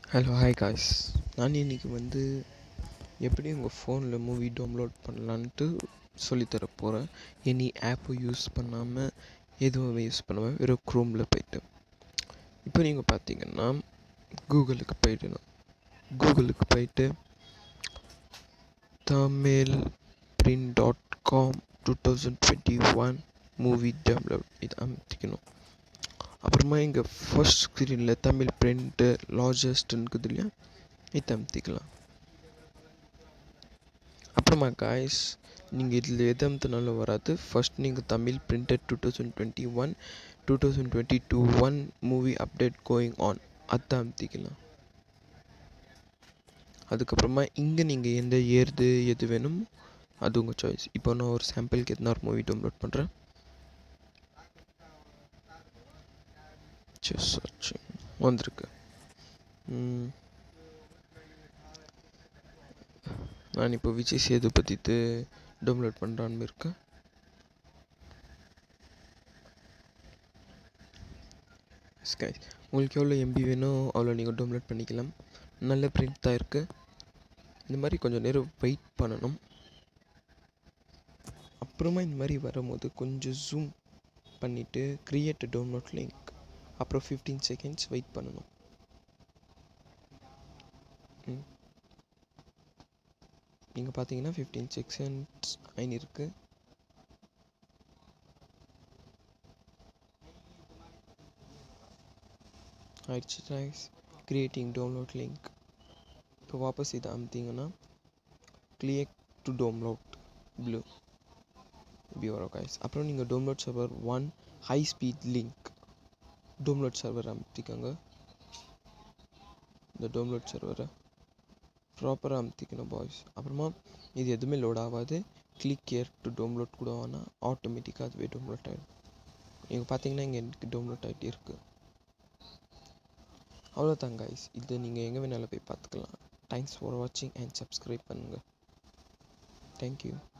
Hello hi guys நான் இன்றைக்கி வந்து எப்படி உங்கள் ஃபோனில் மூவி டவுன்லோட் பண்ணலான்ட்டு சொல்லித்தர போகிறேன் எனி ஆப்பை யூஸ் பண்ணாமல் எதுவும் யூஸ் பண்ணாமல் வெறும் க்ரோமில் போயிட்டு இப்போ நீங்கள் பார்த்தீங்கன்னா கூகுளுக்கு போயிடணும் கூகுளுக்கு போயிட்டு Tamil print dot com two thousand twenty one movie download இது அமைத்திக்கணும் அப்புறமா இங்கே ஃபர்ஸ்ட் ஸ்க்ரீனில் தமிழ் பிரிண்ட்டு லார்ஜஸ்ட்னு இருக்குது இல்லையா இது அமுத்திக்கலாம் அப்புறமா காய்ஸ் நீங்கள் இதில் எது அமுத்தினாலும் வராது ஃபர்ஸ்ட் நீங்கள் Tamil printed two thousand twenty one two thousand twenty two one movie update going on அதை அமுத்திக்கலாம் அதுக்கப்புறமா இங்கே நீங்கள் எந்த ஏறுது எது வேணும் அது உங்கள் சாய்ஸ் இப்போ நான் ஒரு சாம்பிளுக்கு எதனா ஒரு மூவி டவுன்லோட் பண்ணுறேன் செஸ் சர்ச்சிங் வந்திருக்கு ம். நான் இப்போ விஜய் சேதுபதித்து டவுன்லோட் பண்ணுறான்னு இருக்கேன் ஸ்கை உங்களுக்கு எவ்வளோ எம்பி வேணும் அவ்வளோ நீங்கள் டவுன்லோட் பண்ணிக்கலாம் நல்ல பிரிண்ட் தான் இருக்குது இந்த மாதிரி கொஞ்சம் நேரம் வெயிட் பண்ணணும் அப்புறமா இந்த மாதிரி வரும்போது கொஞ்சம் ஜூம் பண்ணிவிட்டு க்ரியேட் டவுன்லோட் லிங்க் அப்புறம் ஃபிஃப்டீன் செகண்ட்ஸ் வெயிட் பண்ணணும் ம் நீங்கள் பார்த்தீங்கன்னா ஃபிஃப்டீன் செகண்ட்ஸ் ஆயினிருக்கு ஆயிடுச்சு ரைஸ் கிரியேட்டிங் டவுன்லோட் லிங்க் இப்போ வாபஸ் இதை அமுத்திங்கன்னா கிளியர் டு டவுன்லோட் ப்ளூ இப்படி வரும் கைஸ் அப்புறம் நீங்கள் download server one high speed link download server அமுத்திக்கோங்க இந்த டவுன்லோட் சர்வரை ப்ராப்பராக அமுத்திக்கணும் பாய்ஸ் அப்புறமா இது எதுவுமே லோட் ஆகாது கிளிக் கேர் டு டவுன்லோட் கூட ஆனால் ஆட்டோமேட்டிக்காக அதுவே டவுன்லோட் ஆகிடும் நீங்கள் பார்த்தீங்கன்னா இங்கே எனக்கு டவுன்லோட் ஆகிட்டே இருக்குது அவ்வளோதான் கைஸ் இது நீங்கள் எங்கே வேணாலும் போய் பார்த்துக்கலாம் தேங்க்ஸ் ஃபார் வாட்சிங் அண்ட் சப்ஸ்கிரைப் பண்ணுங்கள் தேங்க்யூ